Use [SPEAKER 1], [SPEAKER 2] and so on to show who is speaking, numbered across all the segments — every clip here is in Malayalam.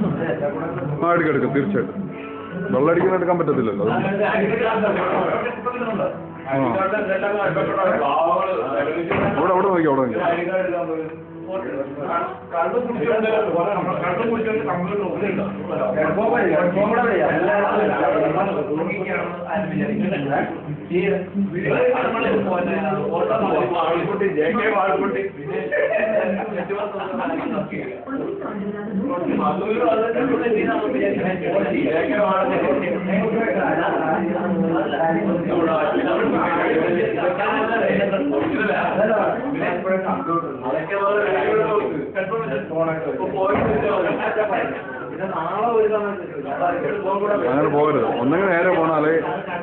[SPEAKER 1] ആ എടുക്കാം എടുക്കാം തീർച്ചയായിട്ടും വെള്ളം അടിക്കുന്ന എടുക്കാൻ പറ്റത്തില്ലല്ലോ അതുകൊണ്ട് അവിടെ അവിടെ നോക്കി അവിടെ നോക്കി അങ്ങനെ പോകരുത് ഒന്നെങ്കിൽ നേരെ പോകണം അല്ലെങ്കിൽ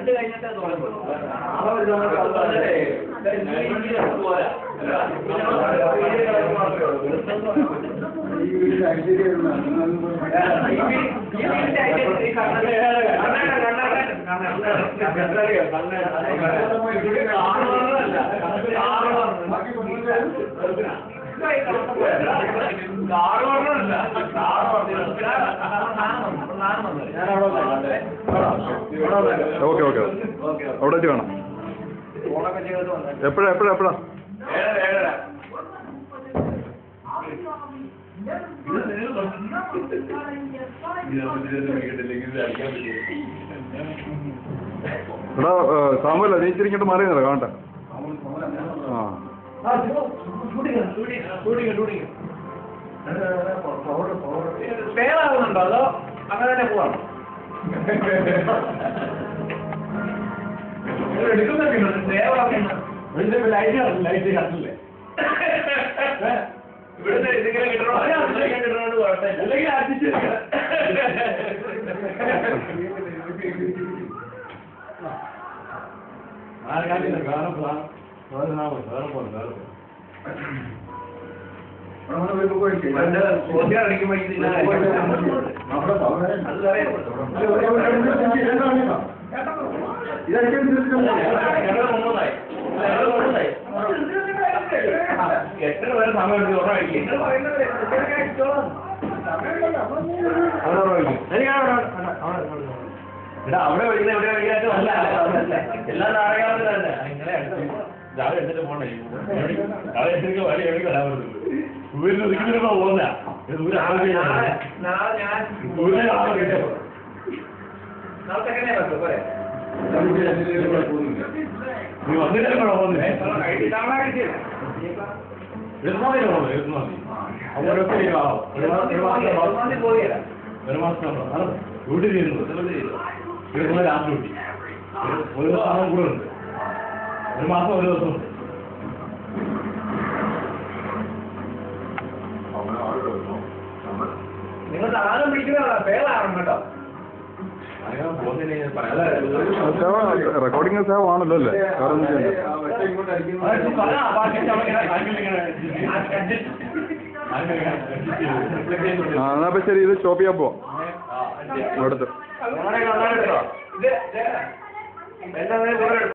[SPEAKER 1] ഓക്കെ ഓക്കെ അവിടെ വെച്ച് കാണാം എപ്പോഴാ എപ്പോഴാ എപ്പോഴാ എടാ സാമല്ല നീ ഇച്ചിരിക്കട്ട് മാറി നിന്നോ കാണട്ടെ ആ
[SPEAKER 2] പേരാകുന്നുണ്ടോ അതോ അങ്ങനെ തന്നെ പോവാം ഇവിടുന്ന് ഇതിങ്ങനെ കിട്ടണോ കിട്ടണോണ്ട് കുഴപ്പമില്ല അല്ലെങ്കിൽ അഡ്ജസ്റ്റ് പണ്ട് ചോദ്യം അടിക്കുമ്പോ ഇതില്ല അത് ഞങ്ങൾ മുന്നോട്ടായി ഞങ്ങൾ മുന്നോട്ടായി എത്ര പേര് സമയം എടുത്ത് ഉറവായിരിക്കും എടാ അവിടെ വിളിക്കുന്ന എവിടെ വിളിക്കാനും അല്ല എല്ലാ നാടകങ്ങളും തന്നെ ഇങ്ങനെ രാവിലെ എടുത്തിട്ട് പോണേ രാവിലെ എടുത്തിട്ട് വഴി എവിടെ വരാൻ പറ്റുള്ളൂ ദൂരം ഒതുക്കിട്ട് പോകുന്ന ദൂരം ദൂരെ ആളെ നീ വന്നിട്ടല്ലേ പോകുന്നേ ഇരുന്നാമതി പോകുന്നു ഇരുന്നാമതി അവിടെ ഒരു മാസം ഡ്യൂട്ടി ചെയ്യുന്നത് ഇരുപത് ലാസ്റ്റ് ഡ്യൂട്ടി ഒരു ദിവസം കൂടെ ഉണ്ട് ഒരു മാസം ഒരു ദിവസം ഉണ്ട് നിങ്ങൾ സാധനം പിടിക്കുന്നതാ പേരാണ് കേട്ടോ
[SPEAKER 1] റെക്കോർഡിംഗ് സേവ് ആണല്ലോ അല്ലേ വേറെ ഒന്നും ചെയ്യണ്ട ആ എന്നാ ഇപ്പൊ ശരി ഇത് സ്റ്റോപ്പ് ചെയ്യാൻ പോവാം അടുത്ത്
[SPEAKER 2] ഇത്